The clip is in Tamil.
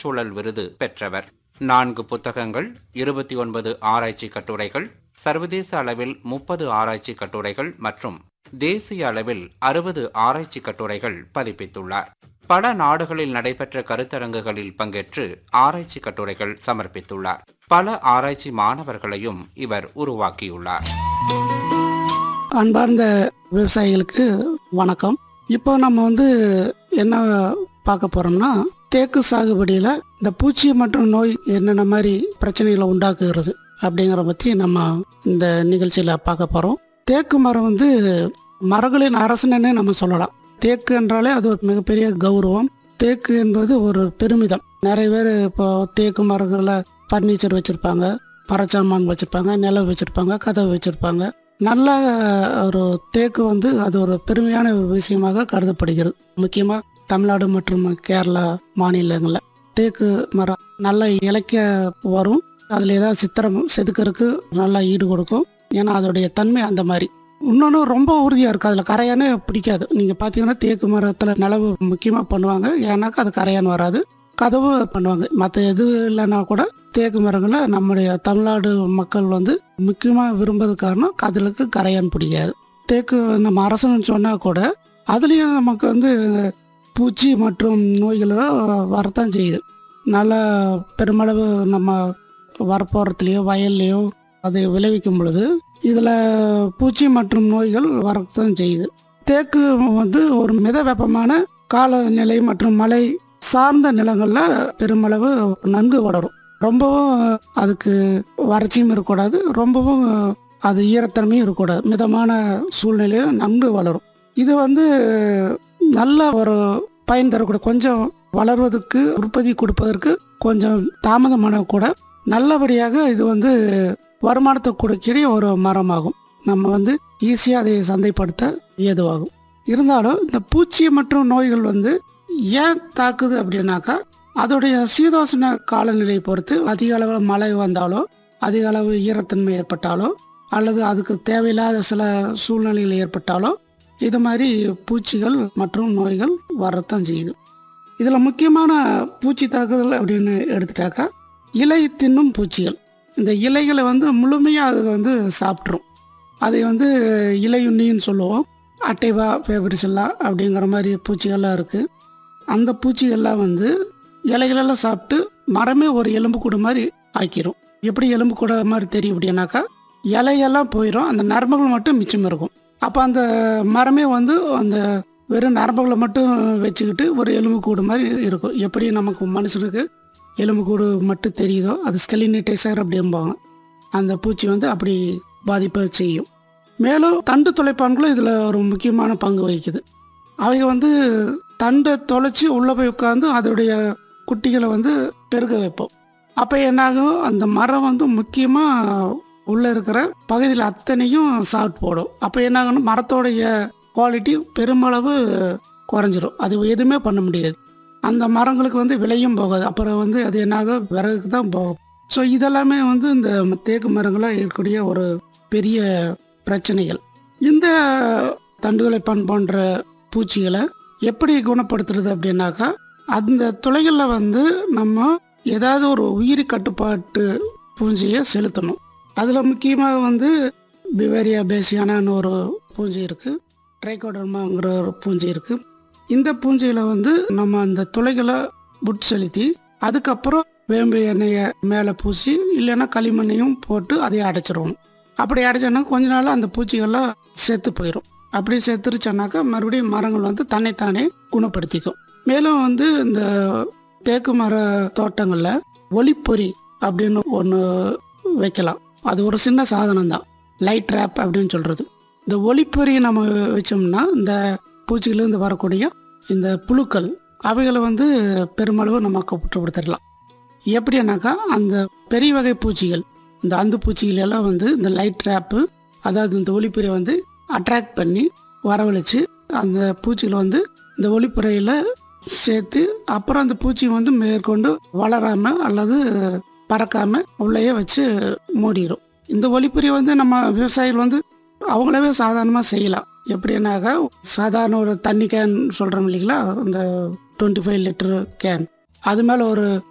சுற்றுச்சூழல் விருது பெற்றவர் நான்கு புத்தகங்கள் இருபத்தி ஒன்பது ஆராய்ச்சி கட்டுரைகள் சர்வதேச அளவில் முப்பது ஆராய்ச்சி கட்டுரைகள் மற்றும் தேசிய அளவில் அறுபது ஆராய்ச்சி கட்டுரைகள் பதிப்பித்துள்ளார் பல நாடுகளில் நடைபெற்ற கருத்தரங்குகளில் பங்கேற்று ஆராய்ச்சி கட்டுரைகள் சமர்ப்பித்துள்ளார் பல ஆராய்ச்சி மாணவர்களையும் இவர் உருவாக்கியுள்ளார் அன்பார்ந்த விவசாயிகளுக்கு வணக்கம் இப்போ நம்ம வந்து என்ன பார்க்க போறோம்னா தேக்கு சாகுபடியில் இந்த பூச்சி மற்றும் நோய் என்னென்ன மாதிரி பிரச்சனைகளை உண்டாக்குகிறது அப்படிங்கிற பற்றி நம்ம இந்த நிகழ்ச்சியில் பார்க்க போகிறோம் தேக்கு மரம் வந்து மரங்களின் அரசனே நம்ம சொல்லலாம் தேக்கு என்றாலே அது ஒரு மிகப்பெரிய கௌரவம் தேக்கு என்பது ஒரு பெருமிதம் நிறைய பேர் இப்போ தேக்கு மரங்களில் ஃபர்னிச்சர் வச்சுருப்பாங்க மரச்சாமான் வச்சுருப்பாங்க நிலவு வச்சுருப்பாங்க கதவு வச்சுருப்பாங்க நல்ல ஒரு தேக்கு வந்து அது ஒரு பெருமையான ஒரு விஷயமாக கருதப்படுகிறது முக்கியமாக தமிழ்நாடு மற்றும் கேரளா மாநிலங்களில் தேக்கு மரம் நல்ல இலக்கிய வரும் அதில் ஏதாவது சித்திரம் செதுக்கறதுக்கு நல்லா ஈடு கொடுக்கும் ஏன்னா அதோடைய தன்மை அந்த மாதிரி இன்னொன்று ரொம்ப உறுதியாக இருக்குது அதில் கரையானே பிடிக்காது நீங்கள் பார்த்தீங்கன்னா தேக்கு மரத்தில் நிலவு முக்கியமாக பண்ணுவாங்க ஏன்னாக்கா அது கரையான் வராது கதவு பண்ணுவாங்க மற்ற எது இல்லைன்னா கூட தேக்கு மரங்களை நம்முடைய தமிழ்நாடு மக்கள் வந்து முக்கியமாக விரும்புறது காரணம் கதலுக்கு கரையான் பிடிக்காது தேக்கு நம்ம அரசன் சொன்னால் கூட அதுலேயும் நமக்கு வந்து பூச்சி மற்றும் நோய்களெல்லாம் வரத்தான் செய்யுது நல்ல பெருமளவு நம்ம வரப்போகிறதுலையோ வயல்லையோ அதை விளைவிக்கும் பொழுது இதில் பூச்சி மற்றும் நோய்கள் வரத்தான் செய்யுது தேக்கு வந்து ஒரு மித வெப்பமான காலநிலை மற்றும் மழை சார்ந்த நிலங்களில் பெருமளவு நன்கு வளரும் ரொம்பவும் அதுக்கு வறட்சியும் இருக்கக்கூடாது ரொம்பவும் அது ஈரத்தன்மையும் இருக்கக்கூடாது மிதமான சூழ்நிலையில் நன்கு வளரும் இது வந்து நல்ல ஒரு பயன் தரக்கூடிய கொஞ்சம் வளர்வதற்கு உற்பத்தி கொடுப்பதற்கு கொஞ்சம் தாமதமான கூட நல்லபடியாக இது வந்து வருமானத்தை கொடுக்கிற ஒரு மரமாகும் நம்ம வந்து ஈஸியாக அதை சந்தைப்படுத்த ஏதுவாகும் இருந்தாலும் இந்த பூச்சி மற்றும் நோய்கள் வந்து ஏன் தாக்குது அப்படின்னாக்கா அதோடைய சீதோசன காலநிலையை பொறுத்து அதிக அளவு மழை வந்தாலோ அதிக அளவு ஈரத்தன்மை ஏற்பட்டாலோ அல்லது அதுக்கு தேவையில்லாத சில சூழ்நிலைகள் ஏற்பட்டாலோ இது மாதிரி பூச்சிகள் மற்றும் நோய்கள் வரத்தான் செய்யுது இதில் முக்கியமான பூச்சி தாக்குதல் அப்படின்னு எடுத்துட்டாக்கா இலை தின்னும் பூச்சிகள் இந்த இலைகளை வந்து முழுமையாக அது வந்து சாப்பிட்ரும் அதை வந்து இலையுண்ணின்னு சொல்லுவோம் அட்டைவா ஃபேபரிசெல்லா அப்படிங்கிற மாதிரி பூச்சிகள்லாம் இருக்குது அந்த பூச்சிகள்லாம் வந்து இலைகளெல்லாம் சாப்பிட்டு மரமே ஒரு எலும்பு கூடு மாதிரி ஆக்கிரும் எப்படி எலும்பு கூட மாதிரி தெரியும் அப்படின்னாக்கா இலையெல்லாம் போயிடும் அந்த நரம்புகள் மட்டும் மிச்சம் இருக்கும் அப்போ அந்த மரமே வந்து அந்த வெறும் நரம்புகளை மட்டும் வச்சுக்கிட்டு ஒரு எலும்பு கூடு மாதிரி இருக்கும் எப்படி நமக்கு மனுஷனுக்கு எலும்பு கூடு மட்டும் தெரியுதோ அது ஸ்கெலினிட்டைசர் அப்படிம்பாங்க அந்த பூச்சி வந்து அப்படி பாதிப்பை செய்யும் மேலும் தண்டு துளைப்பான்களும் இதில் ஒரு முக்கியமான பங்கு வகிக்குது அவங்க வந்து தண்டை தொலைச்சி உள்ளே போய் உட்காந்து அதோடைய குட்டிகளை வந்து பெருக வைப்போம் அப்போ என்னாகும் அந்த மரம் வந்து முக்கியமாக உள்ளே இருக்கிற பகுதியில் அத்தனையும் சாப்பிட்டு போடும் அப்போ என்னாகணும் மரத்தோடைய குவாலிட்டி பெருமளவு குறைஞ்சிரும் அது எதுவுமே பண்ண முடியாது அந்த மரங்களுக்கு வந்து விலையும் போகாது அப்புறம் வந்து அது என்னாகும் விறகுக்கு தான் போகும் ஸோ இதெல்லாமே வந்து இந்த தேக்கு மரங்களாக இருக்கக்கூடிய ஒரு பெரிய பிரச்சனைகள் இந்த தண்டுகளைப்பான் போன்ற பூச்சிகளை எப்படி குணப்படுத்துறது அப்படின்னாக்கா அந்த துளைகளில் வந்து நம்ம ஏதாவது ஒரு உயிரி கட்டுப்பாட்டு பூஞ்சையை செலுத்தணும் அதில் முக்கியமாக வந்து பிவேரியா பேசியானான்னு ஒரு பூஞ்சை இருக்குது ட்ரைகோடர்மாங்கிற ஒரு பூஞ்சை இருக்குது இந்த பூஞ்சையில் வந்து நம்ம அந்த துளைகளை புட் செலுத்தி அதுக்கப்புறம் வேம்பு எண்ணெயை மேலே பூசி இல்லைன்னா களிமண்ணையும் போட்டு அதை அடைச்சிருவோம் அப்படி அடைச்சோன்னா கொஞ்ச நாள் அந்த பூச்சிகள்லாம் செத்து போயிடும் அப்படி செத்துருச்சோன்னாக்கா மறுபடியும் மரங்கள் வந்து தன்னைத்தானே குணப்படுத்திக்கும் மேலும் வந்து இந்த தேக்கு மர தோட்டங்களில் ஒளிப்பொறி அப்படின்னு ஒன்று வைக்கலாம் அது ஒரு சின்ன சாதனம் தான் லைட் ட்ராப் அப்படின்னு சொல்கிறது இந்த ஒளிப்பொறி நம்ம வச்சோம்னா இந்த பூச்சிகளிலிருந்து வரக்கூடிய இந்த புழுக்கள் அவைகளை வந்து பெருமளவு நம்ம கட்டுப்படுத்திடலாம் எப்படின்னாக்கா அந்த பெரிய வகை பூச்சிகள் இந்த அந்து பூச்சிகள் எல்லாம் வந்து இந்த லைட் ட்ராப்பு அதாவது இந்த ஒளிப்பொறியை வந்து அட்ராக்ட் பண்ணி வரவழைச்சு அந்த பூச்சிகளை வந்து இந்த ஒளிப்புறையில் சேர்த்து அப்புறம் அந்த பூச்சி வந்து மேற்கொண்டு வளராமல் அல்லது பறக்காமல் உள்ளேயே வச்சு மூடிடும் இந்த ஒளிப்புரி வந்து நம்ம விவசாயிகள் வந்து அவங்களவே சாதாரணமாக செய்யலாம் எப்படின்னாக்கா சாதாரண ஒரு தண்ணி கேன் சொல்கிறோம் இல்லைங்களா இந்த டுவெண்ட்டி ஃபைவ் லிட்டரு கேன் அது மேலே ஒரு